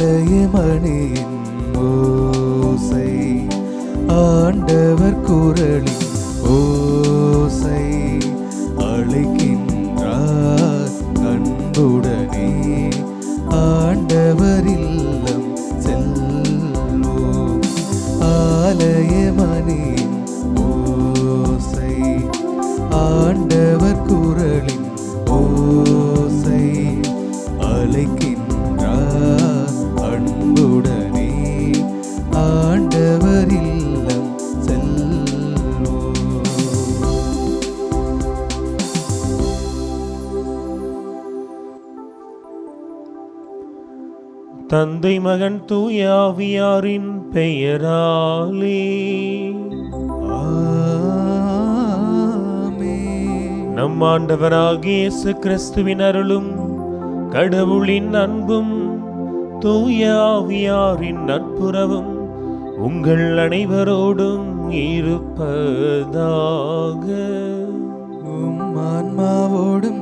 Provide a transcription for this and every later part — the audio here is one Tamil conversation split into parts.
ஆலயமணியின் ஓசை ஆண்டவர் குரலின் ஓசை அழைக்கின்றார் அன்புடனே ஆண்டவர் இல்லம் செல்வோம் ஆலயமணியின் ஓசை ஆண்டவர் குரலின் ஓசை அழைக்கின்றார் அன்புடனே ஆண்டவர் இல்லம் செல்வோம் தந்தை மகன் தூய ஆவியாரின் பெயராலே ஆமென். நம் ஆண்டவராகிய இயேசு கிறிஸ்துவின் அருளும் கடவுளின் அன்பும் தூய ஆவியாரின் நட்புறவும் உங்கள் அனைவரோடும் இருப்பதாக உம் ஆன்மாவோடும்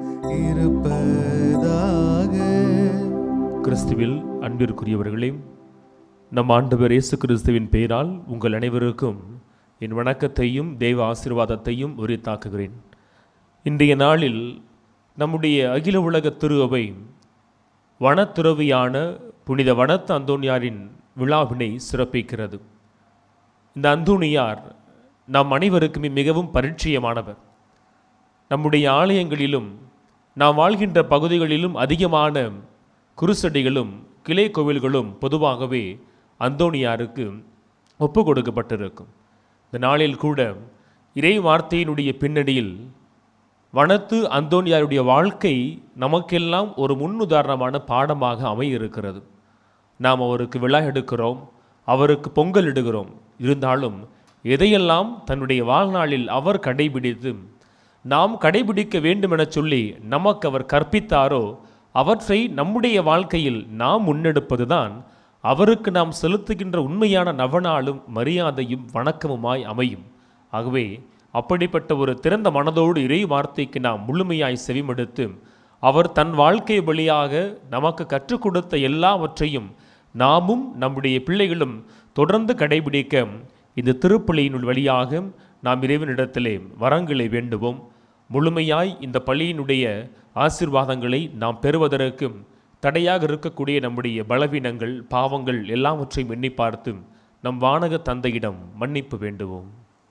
இருப்பதாக கிறிஸ்துவில் அன்பிற்குரியவர்களே நம் ஆண்டவர் இயேசு கிறிஸ்துவின் பெயரால் உங்கள் அனைவருக்கும் என் வணக்கத்தையும் தெய்வ ஆசீர்வாதத்தையும் உரித்தாக்குகிறேன் இன்றைய நாளில் நம்முடைய அகில உலக திருவை வனத்துறவியான புனித வனத்து அந்தோனியாரின் விழாவினை சிறப்பிக்கிறது இந்த அந்தோனியார் நம் அனைவருக்குமே மிகவும் பரிச்சயமானவர் நம்முடைய ஆலயங்களிலும் நாம் வாழ்கின்ற பகுதிகளிலும் அதிகமான குருசடிகளும் கிளை கோவில்களும் பொதுவாகவே அந்தோணியாருக்கு ஒப்பு கொடுக்கப்பட்டிருக்கும் இந்த நாளில் கூட இறை வார்த்தையினுடைய பின்னணியில் வனத்து அந்தோனியாருடைய வாழ்க்கை நமக்கெல்லாம் ஒரு முன்னுதாரணமான பாடமாக அமைய இருக்கிறது நாம் அவருக்கு விழா எடுக்கிறோம் அவருக்கு பொங்கல் இடுகிறோம் இருந்தாலும் எதையெல்லாம் தன்னுடைய வாழ்நாளில் அவர் கடைபிடித்து நாம் கடைபிடிக்க வேண்டுமென சொல்லி நமக்கு அவர் கற்பித்தாரோ அவற்றை நம்முடைய வாழ்க்கையில் நாம் முன்னெடுப்பதுதான் அவருக்கு நாம் செலுத்துகின்ற உண்மையான நவநாளும் மரியாதையும் வணக்கமுமாய் அமையும் ஆகவே அப்படிப்பட்ட ஒரு திறந்த மனதோடு இறை வார்த்தைக்கு நாம் முழுமையாய் செவிமடுத்து அவர் தன் வாழ்க்கை வழியாக நமக்கு கற்றுக் கொடுத்த எல்லாவற்றையும் நாமும் நம்முடைய பிள்ளைகளும் தொடர்ந்து கடைபிடிக்க இந்த திருப்பலியினுள் வழியாக நாம் இறைவனிடத்திலே வரங்களை வேண்டுவோம் முழுமையாய் இந்த பள்ளியினுடைய ஆசீர்வாதங்களை நாம் பெறுவதற்கு தடையாக இருக்கக்கூடிய நம்முடைய பலவீனங்கள் பாவங்கள் எல்லாவற்றையும் எண்ணி பார்த்து நம் வானக தந்தையிடம் மன்னிப்பு வேண்டுவோம்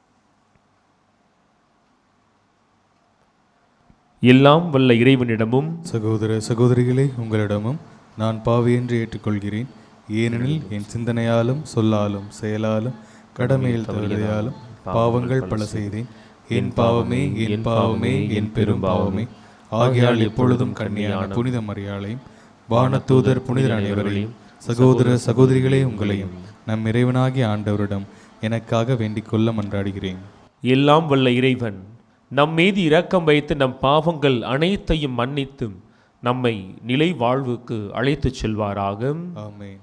எல்லாம் வல்ல இறைவனிடமும் சகோதர சகோதரிகளே உங்களிடமும் நான் பாவி என்று ஏற்றுக்கொள்கிறேன் ஏனெனில் என் சிந்தனையாலும் சொல்லாலும் செயலாலும் கடமையில் தவறுதையாலும் பாவங்கள் பல செய்தேன் என் பாவமே என் பாவமே என் பெரும் பாவமே ஆகையால் எப்பொழுதும் கண்ணியான புனித மரியாளையும் வானதூதர் புனிதர் அனைவரையும் சகோதர சகோதரிகளே உங்களையும் நம் இறைவனாகிய ஆண்டவரிடம் எனக்காக வேண்டிக் கொள்ள மன்றாடுகிறேன் எல்லாம் வல்ல இறைவன் நம் மீது இரக்கம் வைத்து நம் பாவங்கள் அனைத்தையும் மன்னித்து நம்மை நிலை வாழ்வுக்கு அழைத்துச் செல்வாராக ஆமென்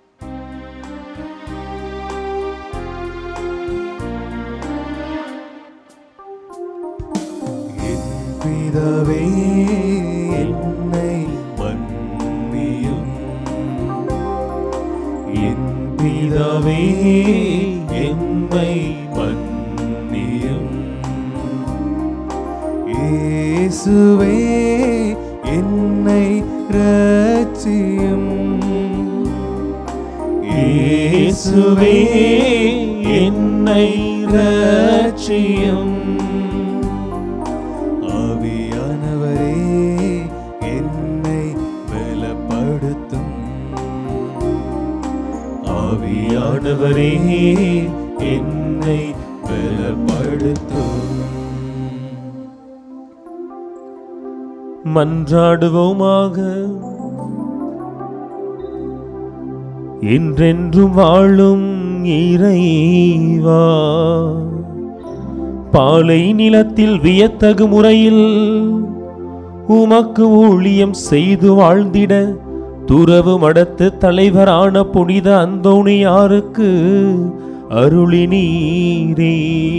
என் பிதாவே என்னை மன்னியும் என் பிதாவே என்னை மன்னியும் இயேசுவே என்னை ரட்சியும் இயேசுவே என்னை ரட்சியும் ஆவியானவரே என்னை பலப்படுத்தும் ஆவியானவரே என்னை பலப்படுத்தும் மன்றாடுவோமாக என்றென்றும் வாழும் இறைவா பாலை நிலத்தில் வியத்தகு முறையில் உமக்கு ஊழியம் செய்து வாழ்ந்திட துறவு மடத்து தலைவரான புனித அந்தோணியாருக்கு அருளினீரே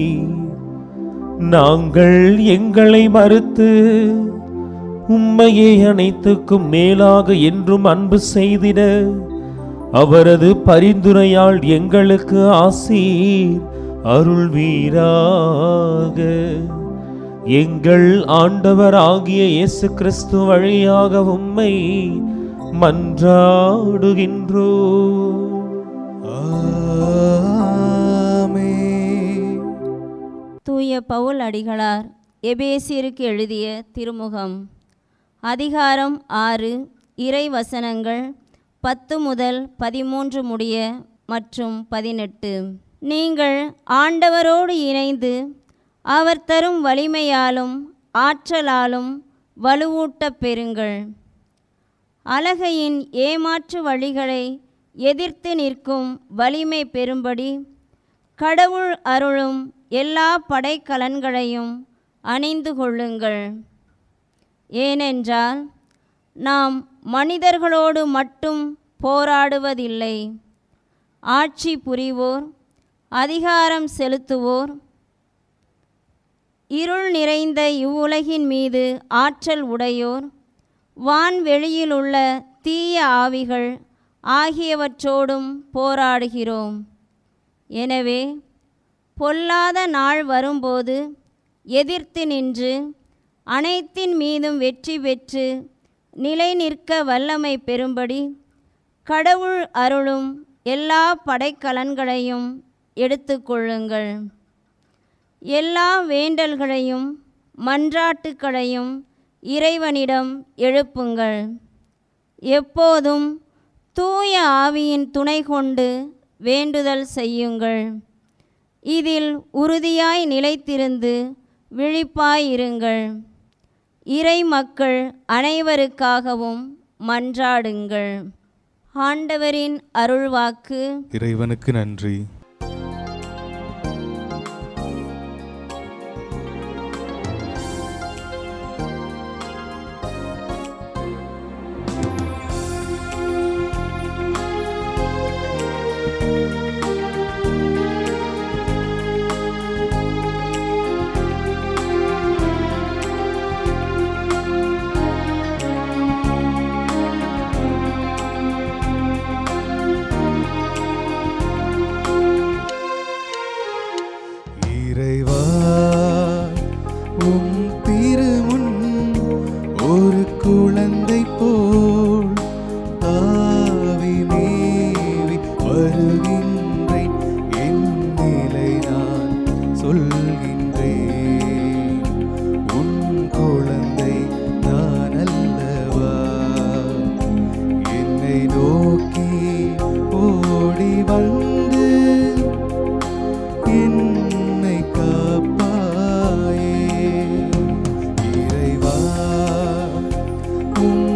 நாங்கள் எங்களை மறுத்து உம்மையே அனைத்துக்கும் மேலாக என்றும் அன்பு செய்திட அவரது பரிந்துரையால் எங்களுக்கு ஆசீர் அருள்வீராக எங்கள் ஆண்டவர் ஆகிய இயேசு கிறிஸ்து வழியாக உம்மை மன்றாடுகின்றோ ஆமென். தூய பவுல் அடிகளார் எபேசியருக்கு எழுதிய திருமுகம் அதிகாரம் ஆறு இறை வசனங்கள் பத்து முதல் பதிமூன்று முடிய மற்றும் பதினெட்டு நீங்கள் ஆண்டவரோடு இணைந்து அவர் தரும் வலிமையாலும் ஆற்றலாலும் வலுவூட்டப் பெறுங்கள் அலகையின் ஏமாற்று வழிகளை எதிர்த்து நிற்கும் வலிமை பெறும்படி கடவுள் அருளும் எல்லா படைக்கலன்களையும் அணிந்து கொள்ளுங்கள் ஏனென்றால் நாம் மனிதர்களோடு மட்டும் போராடுவதில்லை ஆட்சி புரிவோர் அதிகாரம் செலுத்துவோர் இருள் நிறைந்த இவ்வுலகின் மீது ஆற்றல் உடையோர் வான்வெளியில் உள்ள தீய ஆவிகள் ஆகியவற்றோடும் போராடுகிறோம் எனவே பொல்லாத நாள் வரும்போது எதிர்த்து நின்று அனைத்தின் மீதும் வெற்றி பெற்று நிலை நிற்க வல்லமை பெறும்படி கடவுள் அருளும் எல்லா படைக்கலன்களையும் எடுத்துக்கொள்ளுங்கள் எல்லா வேண்டல்களையும் மன்றாட்டுக்களையும் இறைவனிடம் எழுப்புங்கள் எப்போதும் தூய ஆவியின் துணை கொண்டு வேண்டுதல் செய்யுங்கள் இதில் உறுதியாய் நிலைத்திருந்து விழிப்பாயிருங்கள் இறை மக்கள் அனைவருக்காகவும் மன்றாடுங்கள் ஆண்டவரின் அருள்வாக்கு இறைவனுக்கு நன்றி இறைவா உம் திருமுன் ஒரு குழந்தை போல் தாவி மேவி வருகின்றேன் என் நிலை நான் சொல்கின்றேன் உன் குழந்தை நான் அல்லவா என்னை நோக்கி ஓடி வந்து என்னை காப்பாயே இறைவா உம்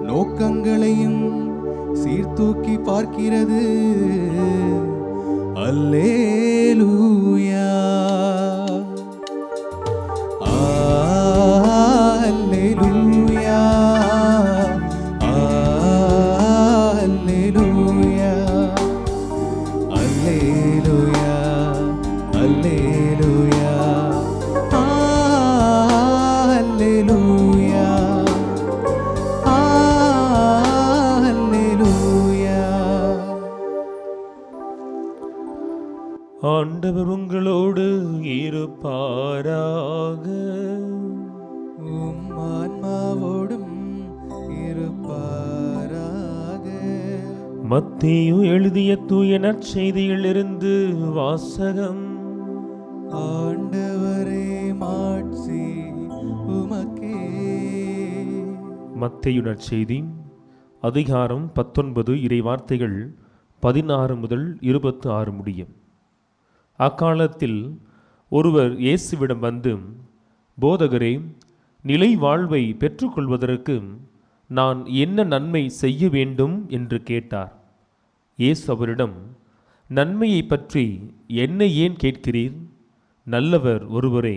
நோக்கங்களையும் சீர்தூக்கி பார்க்கிறது அல்லேலூயா அல்லேலூயா அல்லேலூயா அல்லேலூயா அல்லேலூயா அல்லேலூயா அல்லேலூயா ஆண்டவர் உங்களோடு இருப்பாராக உம் ஆன்மாவோடும் இருப்பாராக மத்தேயு எழுதிய தூய நற்செய்தியிலிருந்து வாசகம் ஆண்டவரே மாட்சி உமக்கே மத்தேயு நற்செய்தி அதிகாரம் பத்தொன்பது இறை வார்த்தைகள் பதினாறு முதல் இருபத்து ஆறு முடியும் அக்காலத்தில் ஒருவர் இயேசுவிடம் வந்து போதகரே நிலை வாழ்வை பெற்றுக்கொள்வதற்கு நான் என்ன நன்மை செய்ய வேண்டும் என்று கேட்டார் இயேசு அவரிடம் நன்மையை பற்றி என்னை ஏன் கேட்கிறீர் நல்லவர் ஒருவரே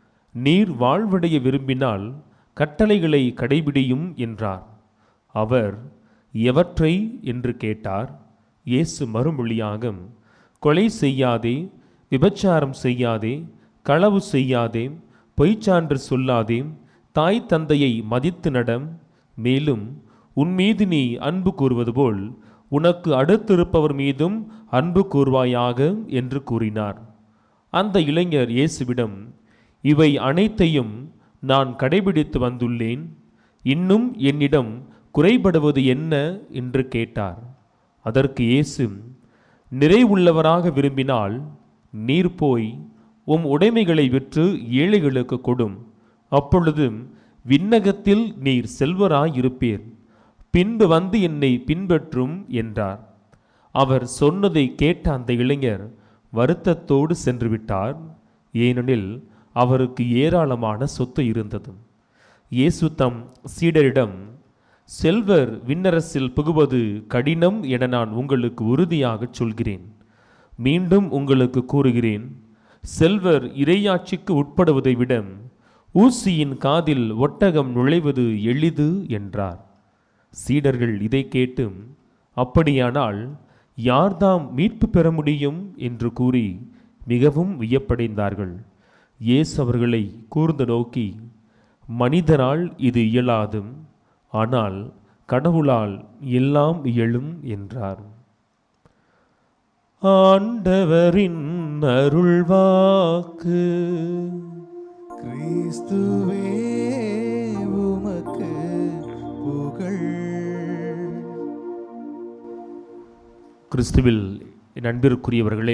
நீர் வாழ்வடைய விரும்பினால் கட்டளைகளை கடைபிடியும் என்றார் அவர் எவற்றை என்று கேட்டார் இயேசு மறுமொழியாக கொலை செய்யாதே விபச்சாரம் செய்யாதே களவு செய்யாதே பொய்ச்சான்று சொல்லாதே தாய் தந்தையை மதித்து நடம் மேலும் உன் மீது நீ அன்பு கூறுவது போல் உனக்கு அடுத்திருப்பவர் மீதும் அன்பு கூர்வாயாக என்று கூறினார் அந்த இளைஞர் இயேசுவிடம் இவை அனைத்தையும் நான் கடைபிடித்து வந்துள்ளேன் இன்னும் என்னிடம் குறைபடுவது என்ன என்று கேட்டார் அதற்கு இயேசு நிறைவுள்ளவராக விரும்பினால் நீர் போய் உம் உடைமைகளை விற்று ஏழைகளுக்கு கொடும் அப்பொழுது விண்ணகத்தில் நீர் செல்வராயிருப்பீர் பின்பு வந்து என்னை பின்பற்றும் என்றார் அவர் சொன்னதை கேட்ட அந்த இளைஞர் வருத்தத்தோடு சென்று விட்டார் ஏனெனில் அவருக்கு ஏராளமான சொத்து இருந்தது இயேசு தம் சீடரிடம் செல்வர் விண்ணரசில் புகுவது கடினம் என நான் உங்களுக்கு உறுதியாகச் சொல்கிறேன் மீண்டும் உங்களுக்கு கூறுகிறேன் செல்வர் இறையாட்சிக்கு உட்படுவதை விட ஊசியின் காதில் ஒட்டகம் நுழைவது எளிது என்றார் சீடர்கள் இதை கேட்டு அப்படியானால் யார்தாம் மீட்பு பெற முடியும் என்று கூறி மிகவும் வியப்படைந்தார்கள் இயேசு அவர்களை கூர்ந்து நோக்கி மனிதரால் இது இயலாது ஆனால் கடவுளால் எல்லாம் இயலும் என்றார் ஆண்டவரின் அருள்வாக்கு கிறிஸ்துவே உமக்கு புகழ் கிறிஸ்துவில் என் அன்பிற்குரியவர்களே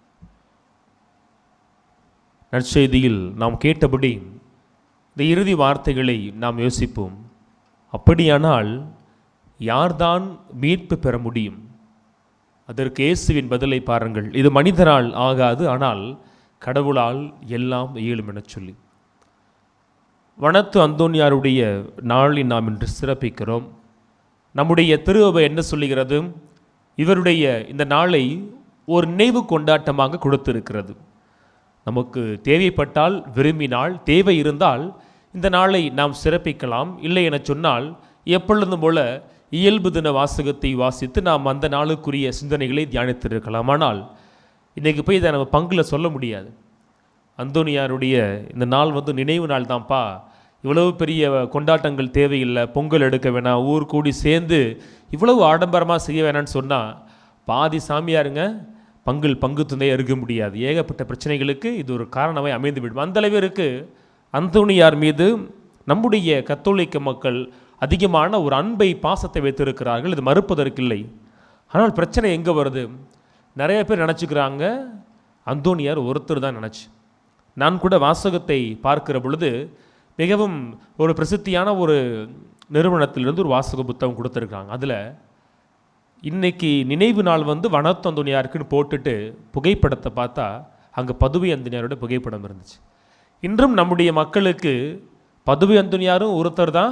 நற்செய்தியில் நாம் கேட்டபடி இந்த இறுதி வார்த்தைகளை நாம் யோசிப்போம் அப்படியானால் யார்தான் மீட்பு பெற முடியும் அதற்கு இயேசுவின் பதிலை பாருங்கள் இது மனிதரால் ஆகாது ஆனால் கடவுளால் எல்லாம் இயலும் எனச் சொல்லி வனத்து அந்தோனியாருடைய நாளை நாம் இன்று சிறப்பிக்கிறோம் நம்முடைய திருவபை என்ன சொல்லுகிறது இவருடைய இந்த நாளை ஒரு நினைவு கொண்டாட்டமாக கொடுத்திருக்கிறது நமக்கு தேவைப்பட்டால் விரும்பினால் தேவை இருந்தால் இந்த நாளை நாம் சிறப்பிக்கலாம் இல்லை என சொன்னால் எப்பொழுதும் போல இயல்பு தின வாசகத்தை வாசித்து நாம் அந்த நாளுக்குரிய சிந்தனைகளை தியானித்திருக்கலாம் ஆனால் இன்றைக்கி போய் இதை நம்ம பங்கில் சொல்ல முடியாது அந்தோனியாருடைய இந்த நாள் வந்து நினைவு நாள் தான்ப்பா இவ்வளவு பெரிய கொண்டாட்டங்கள் தேவையில்லை பொங்கல் எடுக்க வேணாம் ஊர் கூடி சேர்ந்து இவ்வளவு ஆடம்பரமாக செய்ய வேணாம்னு சொன்னால் பாதி சாமியாருங்க பங்கில் பங்கு துணையாக இருக்க முடியாது ஏகப்பட்ட பிரச்சனைகளுக்கு இது ஒரு காரணமாய் அமைந்து விடும் அந்த அளவிற்கு அந்தோனியார் மீது நம்முடைய கத்தோலிக்க மக்கள் அதிகமான ஒரு அன்பை பாசத்தை வைத்திருக்கிறார்கள் இது மறுப்பதற்கில்லை ஆனால் பிரச்சனை எங்கே வருது நிறைய பேர் நினச்சிக்கிறாங்க அந்தோனியார் ஒருத்தர் தான் நினச்சி நான் கூட வாசகத்தை பார்க்கிற பொழுது மிகவும் ஒரு பிரசித்தியான ஒரு நிறுவனத்திலிருந்து ஒரு வாசக புத்தகம் கொடுத்துருக்காங்க அதில் இன்னைக்கு நினைவு நாள் வந்து வனத்தந்தோனியாருக்குன்னு போட்டுட்டு புகைப்படத்தை பார்த்தா அங்கே பதுவை அந்தனியாரோட புகைப்படம் இருந்துச்சு இன்றும் நம்முடைய மக்களுக்கு பதுவை அந்தனியாரும் ஒருத்தர் தான்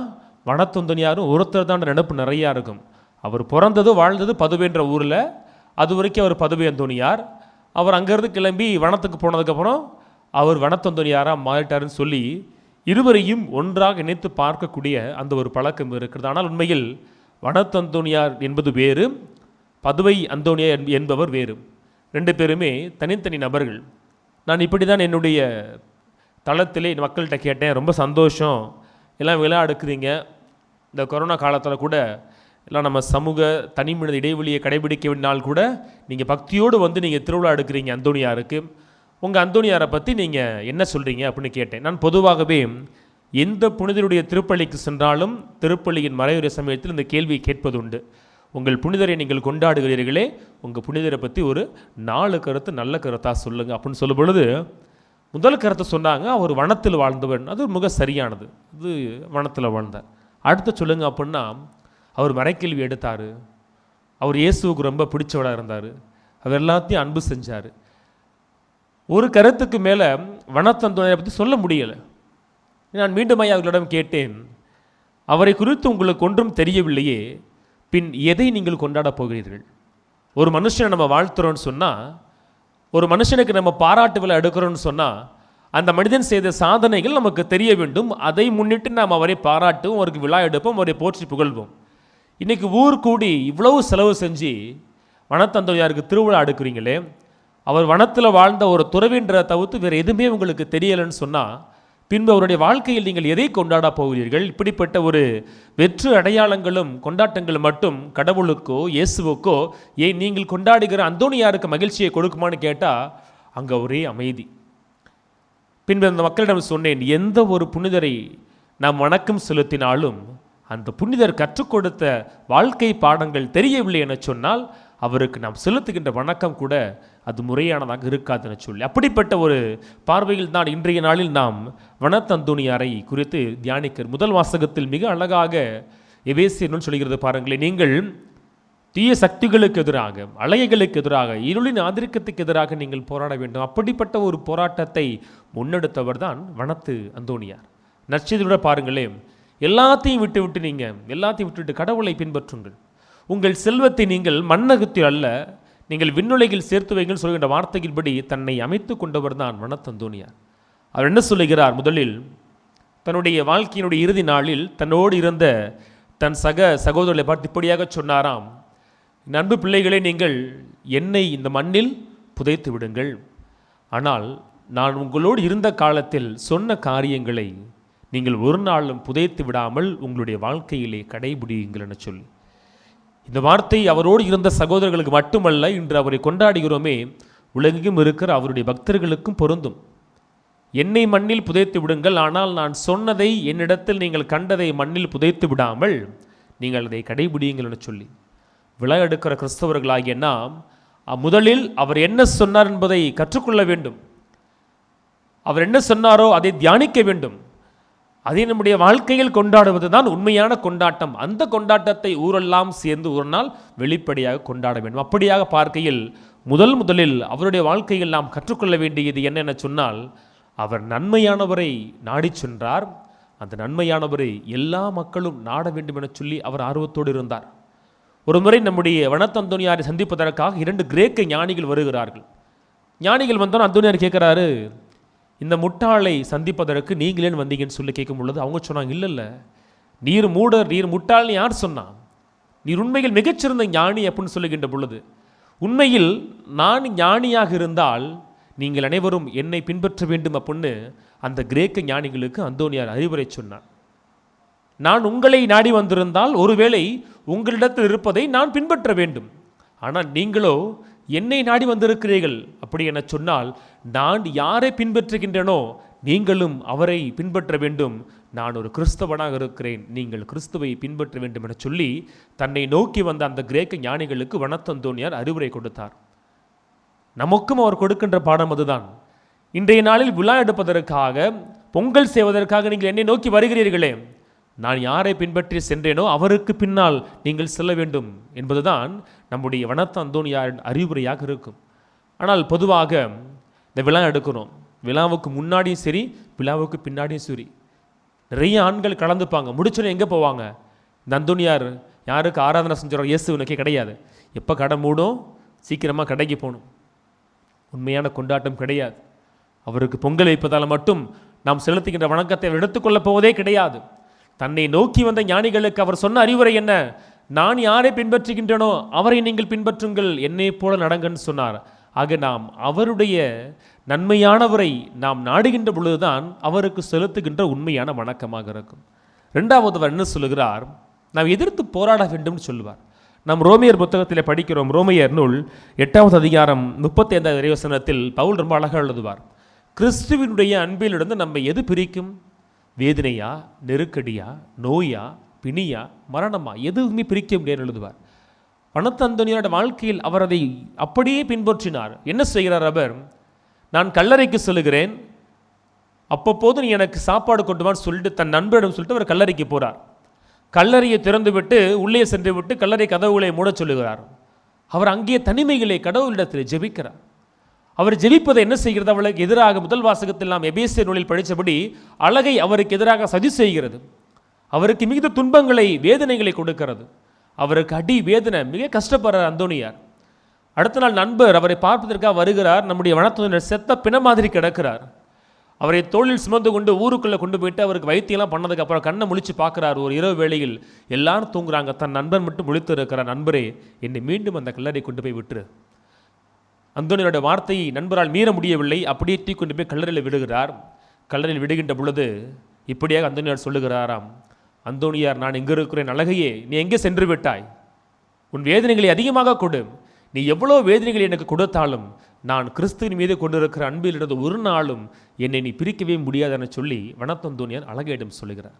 வனத்தொந்தனியாரும் ஒருத்தர் தான் நினப்பு நிறையா இருக்கும் அவர் பிறந்தது வாழ்ந்தது பதுவைன்ற ஊரில் அது வரைக்கும் அவர் பதுவை அந்தோனியார் அவர் அங்கேருந்து கிளம்பி வனத்துக்கு போனதுக்கப்புறம் அவர் வனத்தொந்தனியாராக மாறிட்டாருன்னு சொல்லி இருவரையும் ஒன்றாக இணைத்து பார்க்கக்கூடிய அந்த ஒரு பழக்கம் இருக்கிறது ஆனால் உண்மையில் வனத்தந்தோனியார் என்பது வேறு பதுவை அந்தோனியார் என்ப- என்பவர் வேறு ரெண்டு பேருமே தனித்தனி நபர்கள் நான் இப்படி தான் என்னுடைய தளத்திலே மக்கள்கிட்ட கேட்டேன் ரொம்ப சந்தோஷம் எல்லாம் விழா எடுக்குறீங்க இந்த கொரோனா காலத்தில் கூட எல்லாம் நம்ம சமூக தனிமனித இடைவெளியை கடைபிடிக்க வேண்டினால் கூட நீங்கள் பக்தியோடு வந்து நீங்கள் திருவிழா எடுக்கிறீங்க அந்தோனியாருக்கு உங்கள் அந்தோனியாரை பற்றி நீங்கள் என்ன சொல்கிறீங்க அப்படின்னு கேட்டேன் நான் பொதுவாகவே எந்த புனிதருடைய திருப்பள்ளிக்கு சென்றாலும் திருப்பள்ளியின் மறைவுரை சமயத்தில் இந்த கேள்வியை கேட்பது உண்டு உங்கள் புனிதரை நீங்கள் கொண்டாடுகிறீர்களே உங்கள் புனிதரை பற்றி ஒரு நாலு கருத்து நல்ல கருத்தாக சொல்லுங்கள் அப்படின்னு சொல்லும் பொழுது முதல் கருத்தை சொன்னாங்க அவர் வனத்தில் வாழ்ந்தவர் அது மிக சரியானது அது வனத்தில் வாழ்ந்தார் அடுத்து சொல்லுங்க அப்படின்னா அவர் மறைக்கேள்வி எடுத்தார் அவர் இயேசுவுக்கு ரொம்ப பிடிச்சவராக இருந்தார் அவர் எல்லாத்தையும் அன்பு செஞ்சார் ஒரு கருத்துக்கு மேலே வனத்தந்தோனை பற்றி சொல்ல முடியலை நான் மீண்டும் ஐயா அவர்களிடம் கேட்டேன் அவரை குறித்து உங்களுக்கு ஒன்றும் தெரியவில்லையே பின் எதை நீங்கள் கொண்டாடப் போகிறீர்கள் ஒரு மனுஷனை நம்ம வாழ்த்துறோம்னு சொன்னால் ஒரு மனுஷனுக்கு நம்ம பாராட்டு விழா எடுக்கிறோம்னு சொன்னால் அந்த மனிதன் செய்த சாதனைகள் நமக்கு தெரிய வேண்டும் அதை முன்னிட்டு நாம் அவரை பாராட்டுவோம் அவருக்கு விழா எடுப்போம் அவரை போற்றி புகழ்வோம் இன்னைக்கு ஊர் கூடி இவ்வளவு செலவு செஞ்சு வனத்தந்தையாருக்கு திருவிழா எடுக்கிறீங்களே அவர் வனத்தில் வாழ்ந்த ஒரு துறவின்ற தவிர்த்து வேறு எதுவுமே உங்களுக்கு தெரியலைன்னு சொன்னால் பின்பு அவருடைய வாழ்க்கையில் நீங்கள் எதை கொண்டாட போகிறீர்கள் இப்படிப்பட்ட ஒரு வெற்று அடையாளங்களும் கொண்டாட்டங்கள் மட்டும் கடவுளுக்கோ இயேசுவுக்கோ ஏன் நீங்கள் கொண்டாடுகிற அந்தோனியாருக்கு மகிழ்ச்சியை கொடுக்குமான்னு கேட்டால் அங்கே ஒரே அமைதி பின்பு அந்த மக்களிடம் சொன்னேன் எந்த ஒரு புனிதரை நாம் வணக்கம் செலுத்தினாலும் அந்த புனிதர் கற்றுக் கொடுத்த வாழ்க்கை பாடங்கள் தெரியவில்லை என சொன்னால் அவருக்கு நாம் செலுத்துகின்ற வணக்கம் கூட அது முறையானதாக இருக்காதுன்னு சொல்லி அப்படிப்பட்ட ஒரு பார்வையில் தான் இன்றைய நாளில் நாம் வனத்தந்தோணியாரை குறித்து தியானிக்க முதல் வாசகத்தில் மிக அழகாக எவேசியர்னு சொல்கிறது பாருங்களேன் நீங்கள் தீய சக்திகளுக்கு எதிராக அலைகளுக்கு எதிராக இருளின் ஆதிக்கத்துக்கு எதிராக நீங்கள் போராட வேண்டும் அப்படிப்பட்ட ஒரு போராட்டத்தை முன்னெடுத்தவர் தான் வனத்து அந்தோணியார் நற்செய்தியோட பாருங்களேன் எல்லாத்தையும் விட்டு விட்டு நீங்கள் எல்லாத்தையும் விட்டுவிட்டு கடவுளை பின்பற்றுங்கள் உங்கள் செல்வத்தை நீங்கள் மண்ணகத்தில் அல்ல நீங்கள் விண்ணுலகில் சேர்த்து வைங்கள் சொல்கின்ற வார்த்தையின்படி தன்னை அமைத்து கொண்டவர் தான் வனத்தந்தோணியார் அவர் என்ன சொல்லுகிறார் முதலில் தன்னுடைய வாழ்க்கையினுடைய இறுதி நாளில் தன்னோடு இருந்த தன் சக சகோதரர்களை பார்த்து இப்படியாக சொன்னாராம் "என் அன்பு பிள்ளைகளே நீங்கள் என்னை இந்த மண்ணில் புதைத்து விடுங்கள் ஆனால் நான் உங்களோடு இருந்த காலத்தில் சொன்ன காரியங்களை நீங்கள் ஒரு நாளும் புதைத்து விடாமல் உங்களுடைய வாழ்க்கையிலே கடைபிடியுங்கள் என சொல்லி இந்த வார்த்தை அவரோடு இருந்த சகோதரர்களுக்கு மட்டுமல்ல இன்று அவரை கொண்டாடுகிறோமே உலகெங்கும் இருக்கிற அவருடைய பக்தர்களுக்கும் பொருந்தும் என்னை மண்ணில் புதைத்து விடுங்கள் ஆனால் நான் சொன்னதை என்னிடத்தில் நீங்கள் கண்டதை மண்ணில் புதைத்து விடாமல் நீங்கள் அதை கடைபிடியுங்கள் என சொல்லி விழா எடுக்கிற கிறிஸ்தவர்களாகிய நாம் அ- முதலில் அவர் என்ன சொன்னார் என்பதை கற்றுக்கொள்ள வேண்டும் அவர் என்ன சொன்னாரோ அதை தியானிக்க வேண்டும் அதை நம்முடைய வாழ்க்கையில் கொண்டாடுவது தான் உண்மையான கொண்டாட்டம் அந்த கொண்டாட்டத்தை ஊரெல்லாம் சேர்ந்து ஒரு நாள் வெளிப்படையாக கொண்டாட வேண்டும் அப்படியாக பார்க்கையில் முதல் முதலில் அவருடைய வாழ்க்கையில் நாம் கற்றுக்கொள்ள வேண்டியது என்னென்ன சொன்னால் அவர் நன்மையானவரை நாடிச் சென்றார் அந்த நன்மையானவரை எல்லா மக்களும் நாட வேண்டும் என சொல்லி அவர் ஆர்வத்தோடு இருந்தார் ஒரு முறை நம்முடைய வனத்தந்தோனியாரை சந்திப்பதற்காக இரண்டு கிரேக்க ஞானிகள் வருகிறார்கள் ஞானிகள் வந்தோன்னு அந்தோனியார் கேட்குறாரு இந்த முட்டாளை சந்திப்பதற்கு நீங்களேன் வந்தீங்கன்னு சொல்லி கேட்கும் பொழுது அவங்க சொன்னாங்க இல்லை இல்லை நீர் மூடர் நீர் முட்டாள்னு யார் சொன்னா நீர் உண்மையில் மிகச்சிறந்த ஞானி அப்படின்னு சொல்லுகின்ற பொழுது உண்மையில் நான் ஞானியாக இருந்தால் நீங்கள் அனைவரும் என்னை பின்பற்ற வேண்டும் அப்படின்னு அந்த கிரேக்க ஞானிகளுக்கு அந்தோனியார் அறிவுரை சொன்னார் நான் உங்களை நாடி வந்திருந்தால் ஒருவேளை உங்களிடத்தில் இருப்பதை நான் பின்பற்ற வேண்டும் ஆனால் நீங்களோ என்னை நாடி வந்திருக்கிறீர்கள் அப்படி என சொன்னால் நான் யாரை பின்பற்றுகின்றனோ நீங்களும் அவரை பின்பற்ற வேண்டும் நான் ஒரு கிறிஸ்தவனாக இருக்கிறேன் நீங்கள் கிறிஸ்துவை பின்பற்ற வேண்டும் என சொல்லி தன்னை நோக்கி வந்த அந்த கிரேக்க ஞானிகளுக்கு வனத்தந்தோனியார் அறிவுரை கொடுத்தார் நமக்கும் அவர் கொடுக்கின்ற பாடம் அதுதான் இன்றைய நாளில் விழா எடுப்பதற்காக பொங்கல் செய்வதற்காக நீங்கள் என்னை நோக்கி வருகிறீர்களே நான் யாரை பின்பற்றி சென்றேனோ அவருக்கு பின்னால் நீங்கள் செல்ல வேண்டும் என்பதுதான் நம்முடைய வனத்த அந்தோனியாரின் அறிவுரையாக இருக்கும் ஆனால் பொதுவாக இந்த விழா எடுக்கிறோம் விழாவுக்கு முன்னாடியும் சரி விழாவுக்கு பின்னாடியும் சரி நிறைய ஆண்கள் கலந்துப்பாங்க முடிச்சோன்னே எங்கே போவாங்க இந்த அந்தோனியார் யாருக்கு ஆராதனை செஞ்சுறோம் இயேசுவனுக்கே கிடையாது எப்போ கடை மூடும் சீக்கிரமாக கடைக்கு போகணும் உண்மையான கொண்டாட்டம் கிடையாது அவருக்கு பொங்கல் வைப்பதால் மட்டும் நாம் செலுத்துகின்ற வணக்கத்தை அவர் எடுத்துக்கொள்ளப் போவதே கிடையாது தன்னை நோக்கி வந்த ஞானிகளுக்கு அவர் சொன்ன அறிவுரை என்ன நான் யாரை பின்பற்றுகின்றனோ அவரை நீங்கள் பின்பற்றுங்கள் என்னை போல நடங்கன்னு சொன்னார் ஆக நாம் அவருடைய நன்மையானவரை நாம் நாடுகின்ற பொழுதுதான் அவருக்கு செலுத்துகின்ற உண்மையான வணக்கமாக இருக்கும் ரெண்டாவது அவர் என்ன சொல்லுகிறார் நாம் எதிர்த்து போராட வேண்டும்னு சொல்லுவார் நாம் ரோமியர் புத்தகத்தில் படிக்கிறோம் ரோமியர் நூல் எட்டாவது அதிகாரம் முப்பத்தி ஐந்தாவது இறைவசனத்தில் பவுல் ரொம்ப அழகாக எழுதுவார் கிறிஸ்துவினுடைய அன்பிலிருந்து நம்ம எது பிரிக்கும் வேதனையா நெருக்கடியா நோயா பிணியா மரணமா எதுவுமே பிரிக்க முடியாது எழுதுவார் பணத்தந்தனியோட வாழ்க்கையில் அவர் அதை அப்படியே பின்பற்றினார் என்ன செய்கிறார் அவர் நான் கல்லறைக்கு செல்லுகிறேன் அப்பப்போது நீ எனக்கு சாப்பாடு கொண்டு வான்னு சொல்லிட்டு தன் நண்பரிடம் சொல்லிட்டு அவர் கல்லறைக்கு போறார் கல்லறையை திறந்து விட்டு உள்ளே சென்று விட்டு கல்லறை கதவுகளை மூடச் சொல்லுகிறார் அவர் அங்கே தனிமையிலே கடவுளிடத்தில் ஜெபிக்கிறார் அவர் ஜெபிப்பதை என்ன செய்கிறது அவளுக்கு எதிராக முதல் வாசகத்தில் நாம் எபேசிய நூலில் படித்தபடி அழகை அவருக்கு எதிராக சதி செய்கிறது அவருக்கு மிகுந்த துன்பங்களை வேதனைகளை கொடுக்கிறது அவருக்கு அடி வேதனை மிக கஷ்டப்படுறார் அந்தோனியார் அடுத்த நாள் நண்பர் அவரை பார்ப்பதற்காக வருகிறார் நம்முடைய வனத்துறையினர் செத்த பிண மாதிரி கிடக்கிறார் அவரை தோளில் சுமந்து கொண்டு ஊருக்குள்ளே கொண்டு போயிட்டு அவருக்கு வைத்தியெல்லாம் பண்ணதுக்கு அப்புறம் கண்ணை முழிச்சு பார்க்குறாரு ஒரு இரவு வேளையில் எல்லாரும் தூங்குறாங்க தன் நண்பன் மட்டும் முழித்து இருக்கிறார் நண்பரே என்னை மீண்டும் அந்த கல்லறை கொண்டு போய் விட்டுரு அந்தோனியோட வார்த்தையை நண்பரால் மீற முடியவில்லை அப்படியே தூக்கி கொண்டு போய் கல்லறையில் விடுகிறார் கல்லறையில் விடுகின்ற பொழுது இப்படியாக அந்தோனியார் சொல்லுகிறாராம் அந்தோனியார் நான் எங்கே இருக்கிறேன் அழகையே நீ எங்கே சென்று விட்டாய் உன் வேதனைகளை அதிகமாக கொடு நீ எவ்வளோ வேதனைகளை எனக்கு கொடுத்தாலும் நான் கிறிஸ்துவின் மீது கொண்டிருக்கிற அன்பிலிருந்து ஒரு நாளும் என்னை நீ பிரிக்கவே முடியாதுன்னு சொல்லி வனத்தந்தோனியார் அழகையிடம் சொல்லுகிறார்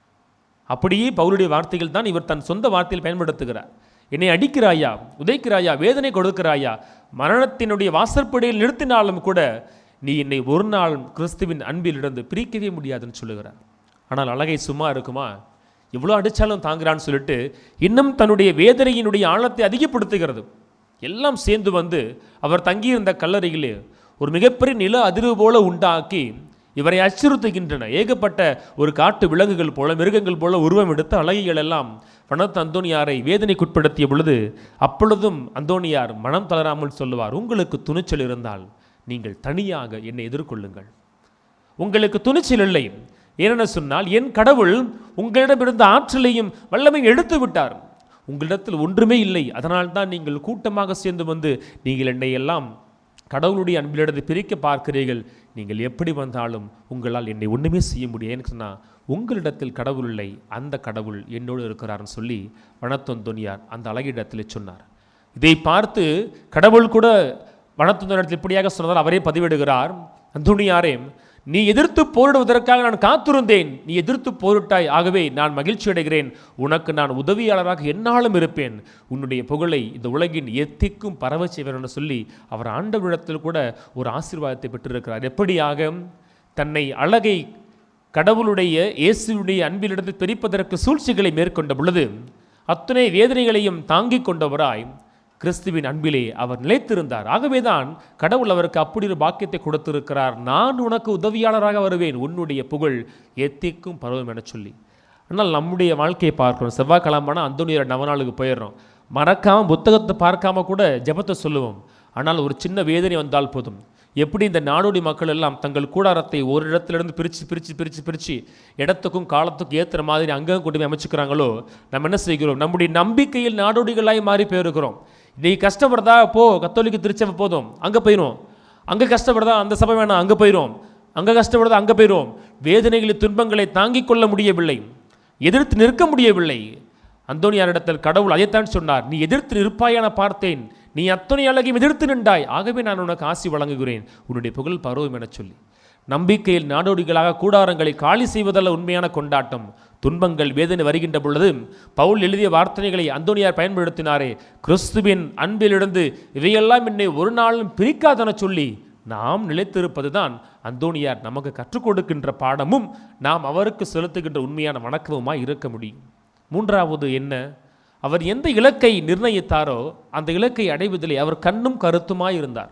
அப்படியே பவுலுடைய வார்த்தைகள் தான் இவர் தன் சொந்த வார்த்தையில் பயன்படுத்துகிறார் என்னை அடிக்கிறாயா உதைக்கிறாயா வேதனை கொடுக்கிறாயா மரணத்தினுடைய வாசற்படியில் நிறுத்தினாலும் கூட நீ என்னை ஒரு நாள் கிறிஸ்துவின் அன்பிலிருந்து பிரிக்கவே முடியாதுன்னு சொல்லுகிறார் ஆனால் அழகை சும்மா இருக்குமா எவ்வளோ அடித்தாலும் தாங்குறான்னு சொல்லிட்டு இன்னும் தன்னுடைய வேதனையினுடைய ஆழத்தை அதிகப்படுத்துகிறது எல்லாம் சேர்ந்து வந்து அவர் தங்கியிருந்த கல்லறையிலே ஒரு மிகப்பெரிய நில அதிர்வு போல உண்டாக்கி இவரை அச்சுறுத்துகின்றன ஏகப்பட்ட ஒரு காட்டு விலங்குகள் போல மிருகங்கள் போல உருவம் எடுத்த அழகிகள் எல்லாம் பணத்து அந்தோனியாரை வேதனைக்குட்படுத்திய பொழுது அப்பொழுதும் அந்தோனியார் மனம் தளராமல் சொல்லுவார் உங்களுக்கு துணிச்சல் இருந்தால் நீங்கள் தனியாக என்னை எதிர்கொள்ளுங்கள் உங்களுக்கு துணிச்சல் இல்லை ஏனென சொன்னால் என் கடவுள் உங்களிடமிருந்த ஆற்றலையும் வல்லமையும் எடுத்து விட்டார் உங்களிடத்தில் ஒன்றுமே இல்லை அதனால் தான் நீங்கள் கூட்டமாக சேர்ந்து வந்து நீங்கள் என்னை எல்லாம் கடவுளுடைய அன்பிலிருந்து பிரிக்க பார்க்கிறீர்கள் நீங்கள் எப்படி வந்தாலும் உங்களால் என்னை ஒன்றுமே செய்ய முடியும் ஏன்னு சொன்னால் உங்களிடத்தில் கடவுள் இல்லை அந்த கடவுள் என்னோடு இருக்கிறார்னு சொல்லி வனத்தொந்தோனியார் அந்த அழகிடத்தில் சொன்னார் இதை பார்த்து கடவுள் கூட வனத்தொந்தோனிடத்தில் இப்படியாக சொன்னதால் அவரே பதிவிடுகிறார் அந்தோனியாரே நீ எதிர்த்து போரிடுவதற்காக நான் காத்திருந்தேன் நீ எதிர்த்து போரிட்டாய் ஆகவே நான் மகிழ்ச்சி அடைகிறேன் உனக்கு நான் உதவியாளராக என்னாலும் இருப்பேன் உன்னுடைய புகழை இந்த உலகின் எத்திக்கும் பரவச் செய்வேன் என்று சொல்லி அவர் ஆண்டவரிடத்தில் கூட ஒரு ஆசீர்வாதத்தை பெற்றிருக்கிறார் எப்படியாக தன்னை அழகை கடவுளுடைய இயேசுடைய அன்பிலிருந்து பிரிப்பதற்கு சூழ்ச்சிகளை மேற்கொண்ட பொழுது அத்தனை வேதனைகளையும் தாங்கிக் கொண்டவராய் கிறிஸ்துவின் அன்பிலே அவர் நிலைத்திருந்தார் ஆகவேதான் கடவுள் அவருக்கு அப்படி ஒரு பாக்கியத்தை கொடுத்திருக்கிறார் நான் உனக்கு உதவியாளராக வருவேன் உன்னுடைய புகழ் எத்திக்கும் பருவம் என சொல்லி ஆனால் நம்முடைய வாழ்க்கையை பார்க்கிறோம் செவ்வாய்க்கிழமைனா அந்தோனியர் நவநாளுக்கு போயிடுறோம் மறக்காம புத்தகத்தை பார்க்காம கூட ஜெபத்தை சொல்லுவோம் ஆனால் ஒரு சின்ன வேதனை வந்தால் போதும் எப்படி இந்த நாடோடி மக்கள் எல்லாம் தங்கள் கூடாரத்தை ஒரு இடத்திலிருந்து பிரித்து பிரித்து பிரித்து பிரித்து இடத்துக்கும் காலத்துக்கும் ஏற்றுற மாதிரி அங்கே கொண்டு போய் அமைச்சுக்கிறாங்களோ நம்ம என்ன செய்கிறோம் நம்முடைய நம்பிக்கையில் நாடோடிகளாய் மாறி போயிருக்கிறோம் இன்னைக்கு கஷ்டப்படுறதா போ கத்தோலிக்க திருச்சபை போதும் அங்கே போயிடும் அங்கே கஷ்டப்படுறதா அந்த சபை வேணாம் அங்கே போயிடும் அங்கே கஷ்டப்படுறதா அங்கே போயிடும் வேதனைகளை துன்பங்களை தாங்கிக் கொள்ள முடியவில்லை எதிர்த்து நிற்க முடியவில்லை அந்தோனியாரிடத்தில் கடவுள் அதைத்தான் சொன்னார் நீ எதிர்த்து நிற்பாயான பார்த்தேன் நீ அத்தனை அழகையும் எதிர்த்து நின்றாய் ஆகவே நான் உனக்கு ஆசி வழங்குகிறேன் உன்னுடைய புகழ் பருவம் எனச் சொல்லி நம்பிக்கையில் நாடோடிகளாக கூடாரங்களை காலி செய்வதல்ல உண்மையான கொண்டாட்டம் துன்பங்கள் வேதனை வருகின்ற பொழுது பவுல் எழுதிய வார்த்தைகளை அந்தோனியார் பயன்படுத்தினாரே கிறிஸ்துவின் அன்பிலிருந்து இவையெல்லாம் என்னை ஒரு நாளும் பிரிக்காதென சொல்லி நாம் நிலைத்திருப்பதுதான் அந்தோனியார் நமக்கு கற்றுக் கொடுக்கின்ற பாடமும் நாம் அவருக்கு செலுத்துகின்ற உண்மையான வணக்கமுமாய் இருக்க முடியும் மூன்றாவது என்ன அவர் எந்த இலக்கை நிர்ணயித்தாரோ அந்த இலக்கை அடைவதிலே அவர் கண்ணும் கருத்துமாய் இருந்தார்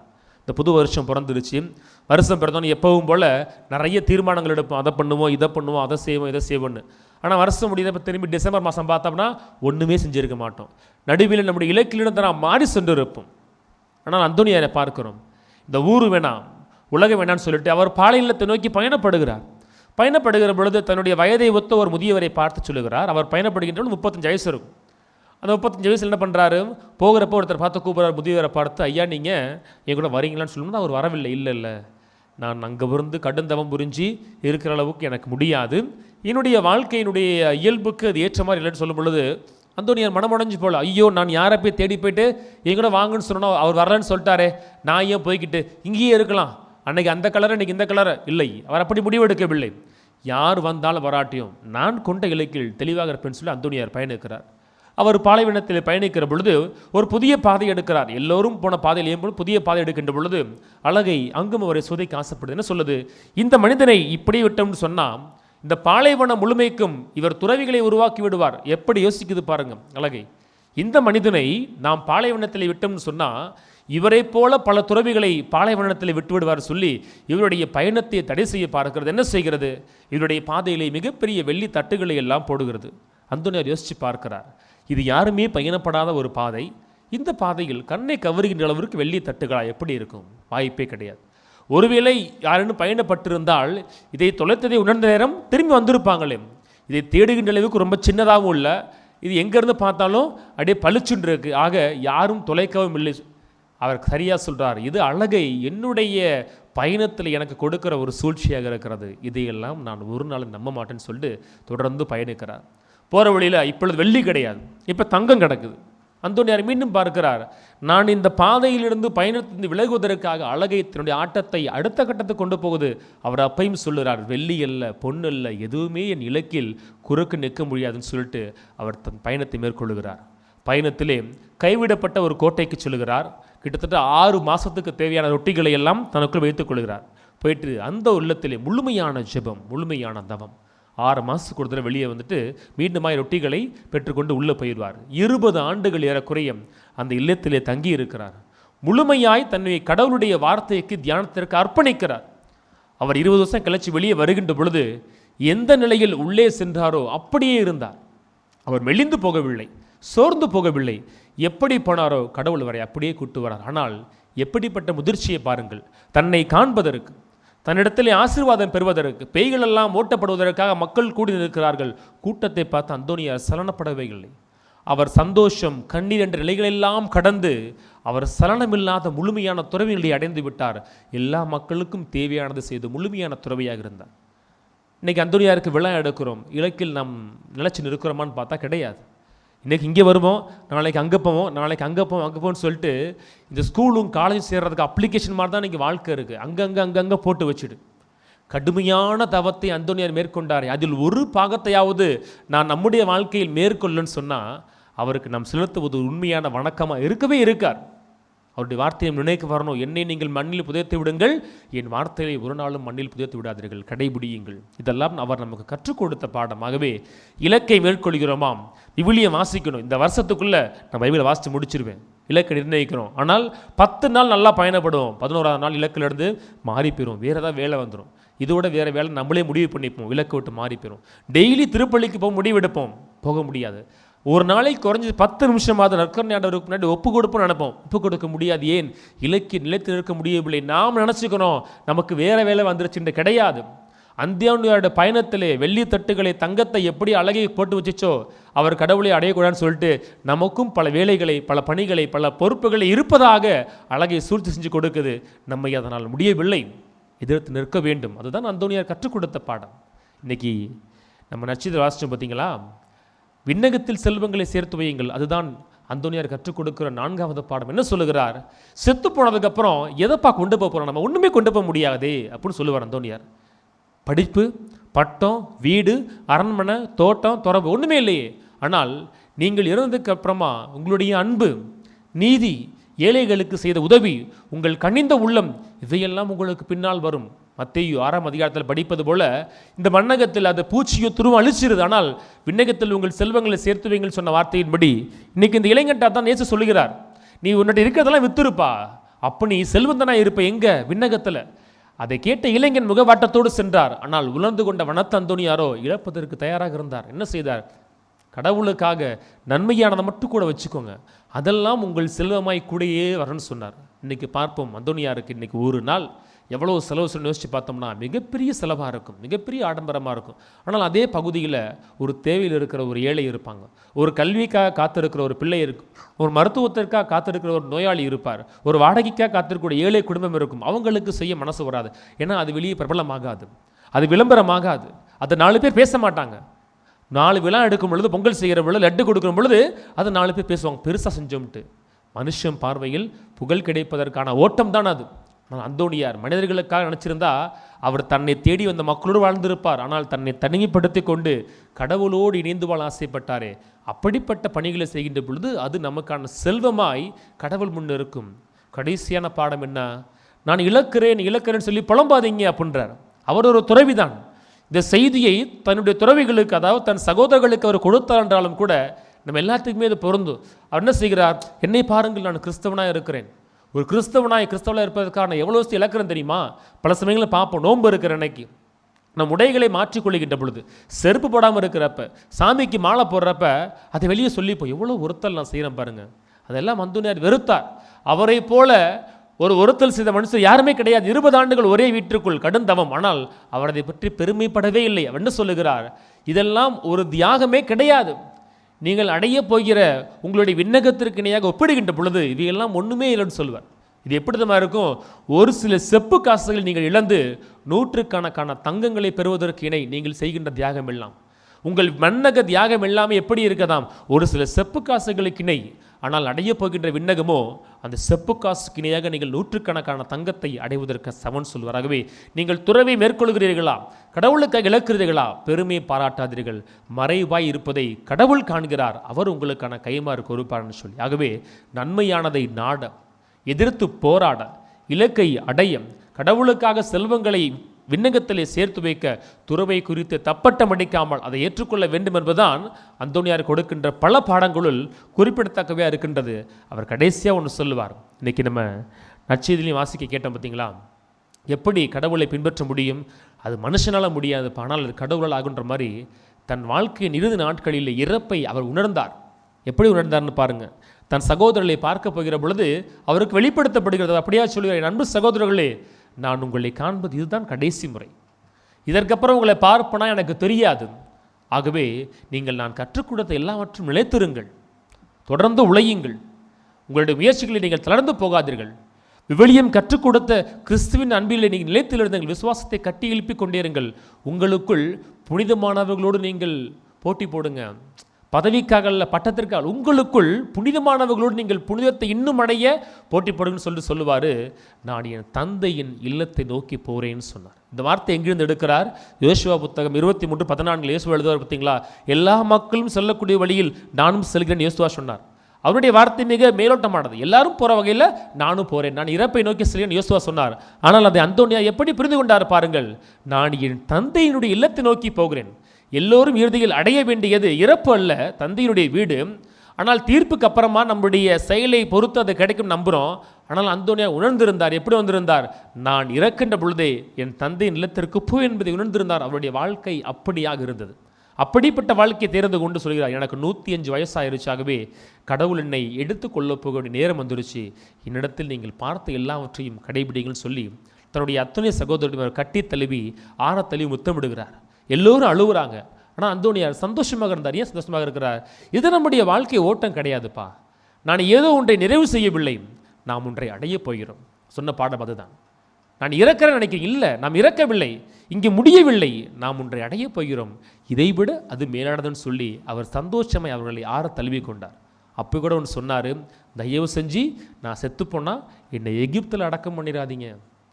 இந்த புது வருஷம் பிறந்துருச்சு வருஷம் பிறந்தோன்னு எப்பவும் போல் நிறைய தீர்மானங்கள் எடுப்போம் அதை பண்ணுவோம் இதை பண்ணுவோம் அதை செய்வோம் இதை செய்வோம்னு ஆனால் வருஷம் முடியுதப்ப திரும்பி டிசம்பர் மாதம் பார்த்தோம்னா ஒன்றுமே செஞ்சிருக்க மாட்டோம் நடுவில் நம்முடைய இலக்கிலிருந்து நாம் மாறி சென்று இருப்போம் ஆனால் அந்தோனியாரை பார்க்கிறோம் இந்த ஊர் வேணாம் உலகம் வேணாம்னு சொல்லிட்டு அவர் பாலைநிலத்தை நோக்கி பயணப்படுகிறார் பயணப்படுகிற பொழுது தன்னுடைய வயதை ஒத்த ஒரு முதியவரை பார்த்து சொல்லுகிறார் அவர் பயணப்படுகின்ற பொழுது முப்பத்தஞ்சு வயசு இருக்கும் அந்த முப்பத்தஞ்சு வயசுல என்ன பண்ணுறாரு போகிறப்போ ஒருத்தர் பார்த்து கூப்பிட்றாரு முதியவரை பார்த்து ஐயா நீங்கள் என் கூட வரீங்களான்னு சொல்லும்போது அவர் வரவில்லை இல்லை இல்லை நான் அங்கே இருந்து கடுந்தவம் புரிஞ்சு இருக்கிற அளவுக்கு எனக்கு முடியாது என்னுடைய வாழ்க்கையினுடைய இயல்புக்கு அது ஏற்ற மாதிரி இல்லைன்னு சொல்லும் பொழுது அந்தோனியார் மனமுடைஞ்சு போல ஐயோ நான் யாரை போய் தேடி போயிட்டு என் கூட வாங்கன்னு சொன்னோம் அவர் வரலன்னு சொல்லிட்டாரே நான் ஏன் போய்கிட்டு இங்கேயே இருக்கலாம் அன்னைக்கு அந்த கலர் இன்னைக்கு இந்த கலர் இல்லை அவர் அப்படி முடிவெடுக்கவில்லை யார் வந்தாலும் வராட்டியும் நான் கொண்ட இலக்கில் தெளிவாக இருப்பேன்னு சொல்லி அந்தோனியார் பயணிக்கிறார் அவர் பாலைவனத்தில் பயணிக்கிற பொழுது ஒரு புதிய பாதை எடுக்கிறார் எல்லோரும் போன பாதையில் ஏன்போது புதிய பாதை எடுக்கின்ற பொழுது அழகை அங்கும் அவரை சுதைக்கு ஆசைப்படுது என்ன சொல்லுது இந்த மனிதனை இப்படி விட்டோம்னு சொன்னால் இந்த பாலைவனம் முழுமைக்கும் இவர் துறவிகளை உருவாக்கி விடுவார் எப்படி யோசிக்குது பாருங்க அழகை இந்த மனிதனை நாம் பாலைவனத்தில் விட்டோம்னு சொன்னால் இவரைப் போல பல துறவிகளை பாலைவனத்தில் விட்டு விடுவார் சொல்லி இவருடைய பயணத்தை தடை செய்ய பார்க்கிறது என்ன செய்கிறது இவருடைய பாதையிலே மிகப்பெரிய வெள்ளி தட்டுகளை எல்லாம் போடுகிறது அந்தோனியார் யோசித்து பார்க்கிறார் இது யாருமே பயணப்படாத ஒரு பாதை இந்த பாதையில் கண்ணை கவருகின்ற அளவிற்கு வெள்ளி தட்டுகளா எப்படி இருக்கும் வாய்ப்பே கிடையாது ஒருவேளை யாருன்னு பயணப்பட்டிருந்தால் இதை தொலைத்ததை உணர்ந்த நேரம் திரும்பி வந்திருப்பாங்களே இதை தேடுகின்ற அளவுக்கு ரொம்ப சின்னதாகவும் இல்லை இது எங்கேருந்து பார்த்தாலும் அப்படியே பளிச்சுன்னு இருக்கு ஆக யாரும் தொலைக்கவும் இல்லை அவர் சரியாக சொல்றார் இது அழகை என்னுடைய பயணத்தில் எனக்கு கொடுக்கிற ஒரு சூழ்ச்சியாக இருக்கிறது இதையெல்லாம் நான் ஒரு நாள் நம்ப மாட்டேன்னு சொல்லிட்டு தொடர்ந்து பயணிக்கிறார் போகிற வழியில் இப்பொழுது வெள்ளி கிடையாது இப்போ தங்கம் கிடக்குது அந்தோனியார் மீண்டும் பார்க்கிறார் நான் இந்த பாதையிலிருந்து பயணத்திலிருந்து விலகுவதற்காக அழகை தன்னுடைய ஆட்டத்தை அடுத்த கட்டத்துக்கு கொண்டு போகுது அவர் அப்பையும் சொல்லுறார் வெள்ளி அல்ல பொண்ணு அல்ல எதுவுமே என் இலக்கில் குறுக்கு நிற்க முடியாதுன்னு சொல்லிட்டு அவர் தன் பயணத்தை மேற்கொள்ளுகிறார் பயணத்திலே கைவிடப்பட்ட ஒரு கோட்டைக்கு செல்கிறார் கிட்டத்தட்ட ஆறு மாசத்துக்கு தேவையான ரொட்டிகளை எல்லாம் தனக்குள் வைத்துக் கொள்கிறார் போயிட்டு அந்த உள்ளத்திலே முழுமையான ஜெபம் முழுமையான தவம் ஆறு மாதத்துக்கு ஒரு தடவை வெளியே வந்துட்டு மீண்டுமாய் ரொட்டிகளை பெற்றுக்கொண்டு உள்ளே போயிடுவார் இருபது ஆண்டுகள் ஏறக்குறைய அந்த இல்லத்திலே தங்கி இருக்கிறார் முழுமையாய் தன்னை கடவுளுடைய வார்த்தைக்கு தியானத்திற்கு அர்ப்பணிக்கிறார் அவர் இருபது வருஷம் கழிச்சு வெளியே வருகின்ற பொழுது எந்த நிலையில் உள்ளே சென்றாரோ அப்படியே இருந்தார் அவர் மெலிந்து போகவில்லை சோர்ந்து போகவில்லை எப்படி போனாரோ கடவுள் அவரை அப்படியே கூட்டு வரார் ஆனால் எப்படிப்பட்ட முதிர்ச்சியை பாருங்கள் தன்னை காண்பதற்கு தன்னிடத்திலே ஆசீர்வாதம் பெறுவதற்கு பேய்கள் எல்லாம் ஓட்டப்படுவதற்காக மக்கள் கூடி நிற்கிறார்கள் கூட்டத்தை பார்த்து அந்தோனியார் சலனப்படவே இல்லை அவர் சந்தோஷம் கண்ணீர் என்ற நிலைகளெல்லாம் கடந்து அவர் சலனமில்லாத முழுமையான துறவிகளை அடைந்து விட்டார் எல்லா மக்களுக்கும் தேவையானது செய்து முழுமையான துறவியாக இருந்தார் இன்னைக்கு அந்தோனியாருக்கு விழா எடுக்கிறோம் இலக்கில் நாம் நிலைச்சு நிற்கிறோமான்னு பார்த்தா கிடையாது இன்னைக்கு இங்கே வருவோம் நாளைக்கு அங்கே போவோம் நாளைக்கு அங்கே போவோம் அங்கே போவோம்னு சொல்லிட்டு இந்த ஸ்கூலும் காலேஜ் சேர்றதுக்கு அப்ளிகேஷன் மாதிரி தான் இன்றைக்கி வாழ்க்கை இருக்குது அங்கங்கே அங்கங்கே போட்டு வச்சுடு கடுமையான தவத்தை அந்தோனியார் மேற்கொண்டார் அதில் ஒரு பாகத்தையாவது நான் நம்முடைய வாழ்க்கையில் மேற்கொள்ளன்னு சொன்னால் அவருக்கு நாம் செலுத்துவது உண்மையான வணக்கமாக இருக்கவே இருக்கார் அவருடைய வார்த்தையை நினைக்க வரணும் என்னை நீங்கள் மண்ணில் புதைத்து விடுங்கள் என் வார்த்தையை ஒரு நாளும் மண்ணில் புதைத்து விடாதீர்கள் கடைபிடியுங்கள் இதெல்லாம் அவர் நமக்கு கற்றுக் கொடுத்த பாடமாகவே இலக்கை மேற்கொள்கிறோமாம் விவிலியம் வாசிக்கணும் இந்த வருஷத்துக்குள்ளே நான் பைபிளை வாசித்து முடிச்சிருவேன் இலக்கை நிர்ணயிக்கிறோம் ஆனால் பத்து நாள் நல்லா பயணப்படுவோம் பதினோராவது நாள் இலக்கில் இருந்து மாறி போயிடும் வேறு ஏதாவது வேலை வந்துடும் இதோட வேறு வேலை நம்மளே முடிவு பண்ணிப்போம் இலக்கை விட்டு மாறி போயிடும் டெய்லி திருப்பள்ளிக்கு போக முடிவெடுப்போம் போக முடியாது ஒரு நாளைக்கு குறைஞ்சது பத்து நிமிஷமாவது நற்கரணை ஆண்டவருக்கு முன்னாடி ஒப்பு கொடுப்போம்னு நினைப்போம் ஒப்பு கொடுக்க முடியாது ஏன் இலக்கிய நிலைத்து நிற்க முடியவில்லை நாம் நினச்சிக்கணும் நமக்கு வேற வேலை வந்துருச்சுன்னு கிடையாது அந்தியானுடைய பயணத்திலே வெள்ளி தட்டுகளை தங்கத்தை எப்படி அழகை போட்டு வச்சுச்சோ அவர் கடவுளை அடையக்கூடாதுன்னு சொல்லிட்டு நமக்கும் பல வேலைகளை பல பணிகளை பல பொறுப்புகளை இருப்பதாக அழகை சூழ்ச்சி செஞ்சு கொடுக்குது நம்மை அதனால் முடியவில்லை எதிர்த்து நிற்க வேண்டும் அதுதான் அந்தோனியார் கற்றுக் கொடுத்த பாடம் இன்னைக்கு நம்ம நட்சத்திர வாசிச்சோம் பார்த்தீங்களா விண்ணகத்தில் செல்வங்களை சேர்த்து வையுங்கள் அதுதான் அந்தோனியார் கற்றுக் கொடுக்கிற நான்காவது பாடம் என்ன சொல்லுகிறார் செத்து போனதுக்கப்புறம் எதைப்பா கொண்டு போக போகிறோம் நம்ம ஒன்றுமே கொண்டு போக முடியாதே அப்படின்னு சொல்லுவார் அந்தோனியார் படிப்பு பட்டம் வீடு அரண்மனை தோட்டம் துறவு ஒன்றுமே இல்லையே ஆனால் நீங்கள் இறந்ததுக்கு அப்புறமா உங்களுடைய அன்பு நீதி ஏழைகளுக்கு செய்த உதவி உங்கள் கனிந்த உள்ளம் இவையெல்லாம் உங்களுக்கு பின்னால் வரும் மத்தேயு ஆறாம் அதிகாரத்தில் படிப்பது போல இந்த மண்ணகத்தில் அது பூச்சியோ துருவம் அழிச்சிருது ஆனால் விண்ணகத்தில் உங்கள் செல்வங்களை சேர்த்து வைங்கள் சொன்ன வார்த்தையின்படி இன்னைக்கு இந்த இளைஞட்டா தான் நேசு சொல்லுகிறார் நீ உன்னிட்ட இருக்கிறதெல்லாம் வித்துருப்பா அப்ப நீ செல்வந்தனா இருப்ப எங்க விண்ணகத்துல அதை கேட்ட இளைஞன் முகவாட்டத்தோடு சென்றார் ஆனால் உணர்ந்து கொண்ட வனத்த அந்தோனியாரோ இழப்பதற்கு தயாராக இருந்தார் என்ன செய்தார் கடவுளுக்காக நன்மையானதை மட்டும் கூட வச்சுக்கோங்க அதெல்லாம் உங்கள் செல்வமாய் கூடயே வரணும்னு சொன்னார் இன்னைக்கு பார்ப்போம் அந்தோனியாருக்கு இன்னைக்கு ஒரு நாள் எவ்வளோ செலவு சொல்லி யோசிச்சு பார்த்தோம்னா மிகப்பெரிய செலவாக இருக்கும் மிகப்பெரிய ஆடம்பரமாக இருக்கும் ஆனால் அதே பகுதியில் ஒரு தேவையில் இருக்கிற ஒரு ஏழை இருப்பாங்க ஒரு கல்விக்காக காத்திருக்கிற ஒரு பிள்ளை இருக்கும் ஒரு மருத்துவத்திற்காக காத்திருக்கிற ஒரு நோயாளி இருப்பார் ஒரு வாடகைக்காக காத்திருக்கிற ஏழை குடும்பம் இருக்கும் அவங்களுக்கு செய்ய மனசு வராது ஏன்னா அது வெளியே பிரபலமாகாது அது விளம்பரமாகாது அதை நாலு பேர் பேச மாட்டாங்க நாலு விழா எடுக்கும் பொழுது பொங்கல் செய்கிற பொழுது லட்டு கொடுக்கும் பொழுது அதை நாலு பேர் பேசுவாங்க பெருசாக செஞ்சோம்ட்டு மனுஷன் பார்வையில் புகழ் கிடைப்பதற்கான ஓட்டம் தான் அது ஆனால் அந்தோணியார் மனிதர்களுக்காக நினச்சிருந்தா அவர் தன்னை தேடி வந்த மக்களோடு வாழ்ந்திருப்பார் ஆனால் தன்னை தனிமைப்படுத்தி கொண்டு கடவுளோடு இணைந்து வாழ ஆசைப்பட்டாரே அப்படிப்பட்ட பணிகளை செய்கின்ற பொழுது அது நமக்கான செல்வமாய் கடவுள் முன் இருக்கும் கடைசியான பாடம் என்ன நான் இழக்கிறேன் இழக்கிறேன்னு சொல்லி புலம்பாதீங்க அப்படின்றார் அவர் ஒரு துறவிதான் இந்த செய்தியை தன்னுடைய துறவிகளுக்கு அதாவது தன் சகோதரர்களுக்கு அவர் கொடுத்தார் என்றாலும் கூட நம்ம எல்லாத்துக்குமே இது பொருந்தும் அவர் என்ன செய்கிறார் என்னை பாருங்கள் நான் கிறிஸ்தவனாக இருக்கிறேன் ஒரு கிறிஸ்தவனாய் கிறிஸ்தவனாக இருப்பதற்கான எவ்வளோ விஷயம் இழக்கிறேன் தெரியுமா பல சமயங்களில் பார்ப்போம் நோன்பு இருக்கிற அன்னைக்கு நம் உடைகளை மாற்றிக்கொள்கின்ற பொழுது செருப்பு போடாமல் இருக்கிறப்ப சாமிக்கு மாலை போடுறப்ப அதை வெளியே சொல்லிப்போம் எவ்வளோ ஒருத்தல் நான் செய்கிறேன் பாருங்க அதெல்லாம் மந்துனியார் வெறுத்தார் அவரை போல ஒரு ஒருத்தல் செய்த மனுஷர் யாருமே கிடையாது இருபது ஆண்டுகள் ஒரே வீட்டிற்குள் கடும் தவம் ஆனால் அவர் அதை பற்றி பெருமைப்படவே இல்லை அவர் என்ன சொல்லுகிறார் இதெல்லாம் ஒரு தியாகமே கிடையாது நீங்கள் அடைய போகிற உங்களுடைய விண்ணகத்திற்கு இணையாக ஒப்பிடுகின்ற பொழுது இவையெல்லாம் ஒன்றுமே இல்லைன்னு சொல்லுவார் இது எப்படி தான் இருக்கும் ஒரு சில செப்பு காசுகள் நீங்கள் இழந்து நூற்றுக்கணக்கான தங்கங்களை பெறுவதற்கு இணை நீங்கள் செய்கின்ற தியாகம் எல்லாம் உங்கள் மன்னக தியாகம் எல்லாமே எப்படி இருக்கதாம் ஒரு சில செப்பு காசுகளுக்கு இணை ஆனால் அடையப் போகின்ற விண்ணகமோ அந்த செப்பு காசுக்கு இணையாக நீங்கள் நூற்றுக்கணக்கான தங்கத்தை அடைவதற்கு சமன் சொல்வாராகவே நீங்கள் துறவை மேற்கொள்கிறீர்களா கடவுளுக்காக இழக்கிறீர்களா பெருமை பாராட்டாதீர்கள் மறைவாய் இருப்பதை கடவுள் காண்கிறார் அவர் உங்களுக்கான கைமாறு கொடுப்பார்னு சொல்லி ஆகவே நன்மையானதை நாட எதிர்த்து போராட இலக்கை அடைய கடவுளுக்காக செல்வங்களை விண்ணகத்திலே சேர்த்து வைக்க துறவை குறித்து தப்பட்டம் அடிக்காமல் அதை ஏற்றுக்கொள்ள வேண்டும் என்பதுதான் அந்தோனியார் கொடுக்கின்ற பல பாடங்களுள் குறிப்பிடத்தக்கவையாக இருக்கின்றது அவர் கடைசியாக ஒன்று சொல்லுவார் இன்னைக்கு நம்ம நச்செய்திலையும் வாசிக்க கேட்டோம் பார்த்தீங்களா எப்படி கடவுளை பின்பற்ற முடியும் அது மனுஷனால் முடியாது ஆனால் அது கடவுளால் ஆகுன்ற மாதிரி தன் வாழ்க்கையின் இறுதி நாட்களில் இறப்பை அவர் உணர்ந்தார் எப்படி உணர்ந்தார்னு பாருங்க தன் சகோதரர்களை பார்க்க போகிற பொழுது அவருக்கு வெளிப்படுத்தப்படுகிறது அப்படியா சொல்லுகிறார் "என் அன்பு சகோதரர்களே நான் உங்களை காண்பது இதுதான் கடைசி முறை இதற்கப்புறம் உங்களை பார்ப்பனா எனக்கு தெரியாது ஆகவே நீங்கள் நான் கற்றுக் கொடுத்த எல்லாவற்றும் நிலைத்திருங்கள் தொடர்ந்து உழையுங்கள் உங்களுடைய முயற்சிகளை நீங்கள் தளர்ந்து போகாதீர்கள் விவிலியம் கற்றுக் கொடுத்த கிறிஸ்துவின் அன்பிலே நீங்கள் நிலைத்திலிருங்கள் விசுவாசத்தை கட்டி எழுப்பிக் கொண்டேருங்கள் உங்களுக்குள் புனிதமானவர்களோடு நீங்கள் போட்டி போடுங்க பதவிக்காக அல்ல பட்டத்திற்காக உங்களுக்குள் புனிதமானவர்களோடு நீங்கள் புனிதத்தை இன்னும் அடைய போட்டி போடுங்கன்னு சொல்லிட்டு சொல்லுவார் நான் என் தந்தையின் இல்லத்தை நோக்கி போறேன்னு சொன்னார் இந்த வார்த்தை எங்கிருந்து எடுக்கிறார் யோசுவா புத்தகம் இருபத்தி மூன்று பதினான்கு இயேசுவா எழுதுவார் பார்த்தீங்களா எல்லா மக்களும் செல்லக்கூடிய வழியில் நானும் செல்கிறேன் யோசுவா சொன்னார் அவருடைய வார்த்தை மிக மேலோட்டமானது எல்லாரும் போற வகையில் நானும் போறேன் நான் இறப்பை நோக்கி செல்கிறேன் யோசுவா சொன்னார் ஆனால் அதை அந்தோனியா எப்படி புரிந்து கொண்டார் பாருங்கள் நான் என் தந்தையினுடைய இல்லத்தை நோக்கி போகிறேன் எல்லோரும் இறுதியில் அடைய வேண்டியது இறப்பு அல்ல தந்தையினுடைய வீடு ஆனால் தீர்ப்புக்கு அப்புறமா நம்முடைய செயலை பொறுத்து அது கிடைக்கும் நம்புகிறோம் ஆனால் அந்தோனியா உணர்ந்திருந்தார் எப்படி வந்திருந்தார் நான் இறக்கின்ற பொழுதே என் தந்தையின் இல்லத்திற்கு போ என்பதை உணர்ந்திருந்தார் அவருடைய வாழ்க்கை அப்படியாக இருந்தது அப்படிப்பட்ட வாழ்க்கையை தேர்ந்து கொண்டு சொல்கிறார் எனக்கு நூற்றி அஞ்சு வயசாயிருச்சாகவே கடவுள் என்னை எடுத்துக்கொள்ள போக வேண்டிய நேரம் வந்துருச்சு என்னிடத்தில் நீங்கள் பார்த்த எல்லாவற்றையும் கடைபிடிங்கள்னு சொல்லி தன்னுடைய அத்தனை சகோதரர்கள் கட்டி தழுவி ஆற தழுவி முத்தமிடுகிறார் எல்லோரும் அழுகுறாங்க ஆனால் அந்தோனியார் சந்தோஷமாக இருந்தார் ஏன் சந்தோஷமாக இருக்கிறார் இது நம்முடைய வாழ்க்கை ஓட்டம் கிடையாதுப்பா நான் ஏதோ ஒன்றை நிறைவு செய்யவில்லை நாம் ஒன்றை அடையப் போகிறோம் சொன்ன பாடம் அதுதான் நான் இறக்கிறேன் நினைக்கிறேன் இல்லை நாம் இறக்கவில்லை இங்கே முடியவில்லை நாம் ஒன்றை அடையப் போகிறோம் இதைவிட அது மேலானதுன்னு சொல்லி அவர் சந்தோஷமாய் அவர்களை ஆற தழுவி கொண்டார் அப்போ கூட ஒன்று சொன்னார் தயவு செஞ்சு நான் செத்து போனால் என்னை எகிப்தில் அடக்கம் பண்ணிடாதீங்க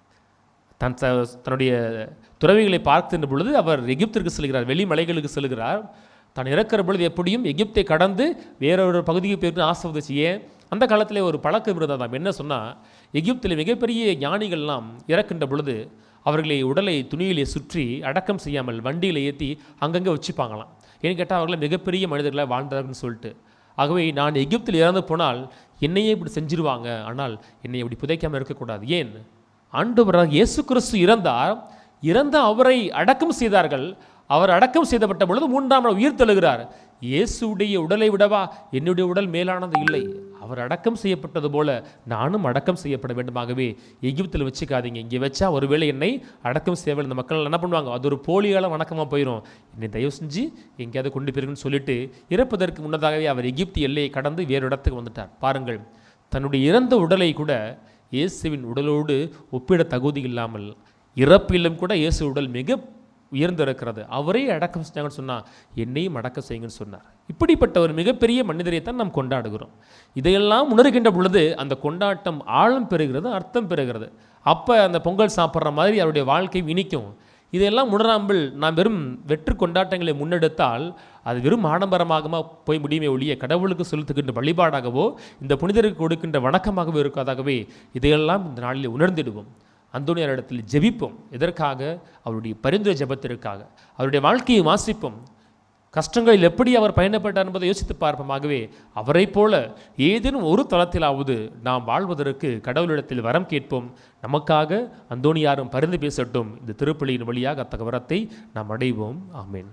தன் ச தன்னுடைய துறவிகளை பார்க்கின்ற பொழுது அவர் எகிப்திற்கு செல்கிறார் வெளி மலைகளுக்கு செல்கிறார் தான் இறக்கிற பொழுது எப்படியும் எகிப்தை கடந்து வேறொரு பகுதிக்கு போயிட்டு ஆசிர்வதிச்சு ஏன் அந்த காலத்திலே ஒரு பழக்கம் இருந்ததாம் என்ன சொன்னால் எகிப்தில் மிகப்பெரிய ஞானிகள்லாம் இறக்கின்ற பொழுது அவர்களை உடலை துணியிலே சுற்றி அடக்கம் செய்யாமல் வண்டியில் ஏற்றி அங்கங்கே வச்சுப்பாங்களாம் ஏன்னு கேட்டால் அவர்கள மிகப்பெரிய மனிதர்களாக வாழ்ந்தார்கள்னு சொல்லிட்டு ஆகவே நான் எகிப்தில் இறந்து போனால் என்னையே இப்படி செஞ்சிருவாங்க ஆனால் என்னை இப்படி புதைக்காமல் இருக்கக்கூடாது ஏன் ஆண்டவராக இயேசு கிறிஸ்து இறந்தார் இறந்த அவரை அடக்கம் செய்தார்கள் அவர் அடக்கம் செய்தப்பட்ட பொழுது மூன்றாம் நாள் உயிர் தழுகிறார் இயேசுடைய உடலை விடவா என்னுடைய உடல் மேலானது இல்லை அவர் அடக்கம் செய்யப்பட்டது போல நானும் அடக்கம் செய்யப்பட வேண்டுமாகவே எகிப்தில் வச்சுக்காதீங்க இங்கே வச்சா ஒருவேளை என்னை அடக்கம் செய்யவில்லை இந்த மக்கள் என்ன பண்ணுவாங்க அது ஒரு போலியால வணக்கமாக போயிடும் என்னை தயவு செஞ்சு எங்கேயாவது கொண்டு போயிருக்குன்னு சொல்லிட்டு இறப்பதற்கு முன்னதாகவே அவர் எகிப்து எல்லையை கடந்து வேறு இடத்துக்கு வந்துட்டார் பாருங்கள் தன்னுடைய இறந்த உடலை கூட இயேசுவின் உடலோடு ஒப்பிட தகுதி இல்லாமல் இறப்பிலும் கூட இயேசு உடல் மிக உயர்ந்திருக்கிறது அவரே அடக்கம் செஞ்சாங்கன்னு சொன்னால் என்னையும் அடக்கம் செய்யுங்கன்னு சொன்னார் இப்படிப்பட்ட ஒரு மிகப்பெரிய மனிதரை தான் நாம் கொண்டாடுகிறோம் இதையெல்லாம் உணர்கின்ற பொழுது அந்த கொண்டாட்டம் ஆழம் பெறுகிறது அர்த்தம் பெறுகிறது அப்போ அந்த பொங்கல் சாப்பிட்ற மாதிரி அவருடைய வாழ்க்கை இனிக்கும் இதையெல்லாம் உணராமல் நாம் வெறும் வெற்று கொண்டாட்டங்களை முன்னெடுத்தால் அது வெறும் ஆடம்பரமாக போய் முடியுமே ஒழிய கடவுளுக்கு செலுத்துகின்ற வழிபாடாகவோ இந்த புனிதருக்கு கொடுக்கின்ற வணக்கமாகவோ இருக்காதாகவே இதையெல்லாம் இந்த நாளில் உணர்ந்திடுவோம் அந்தோனியார் இடத்தில் ஜெபிப்போம் எதற்காக அவருடைய பரிந்துரை ஜெபத்திற்காக அவருடைய வாழ்க்கையை வாசிப்போம் கஷ்டங்களில் எப்படி அவர் பயணப்பட்டார் என்பதை யோசித்து பார்ப்போமாகவே அவரைப் போல ஏதேனும் ஒரு தளத்திலாவது நாம் வாழ்வதற்கு கடவுளிடத்தில் வரம் கேட்போம் நமக்காக அந்தோணியாரும் பரிந்து பேசட்டும் இந்த திருப்பலியின் வழியாக அத்தகைய வரத்தை நாம் அடைவோம் ஆமென்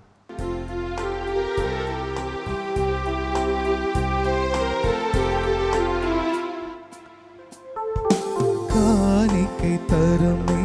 காணிக்கை தரும்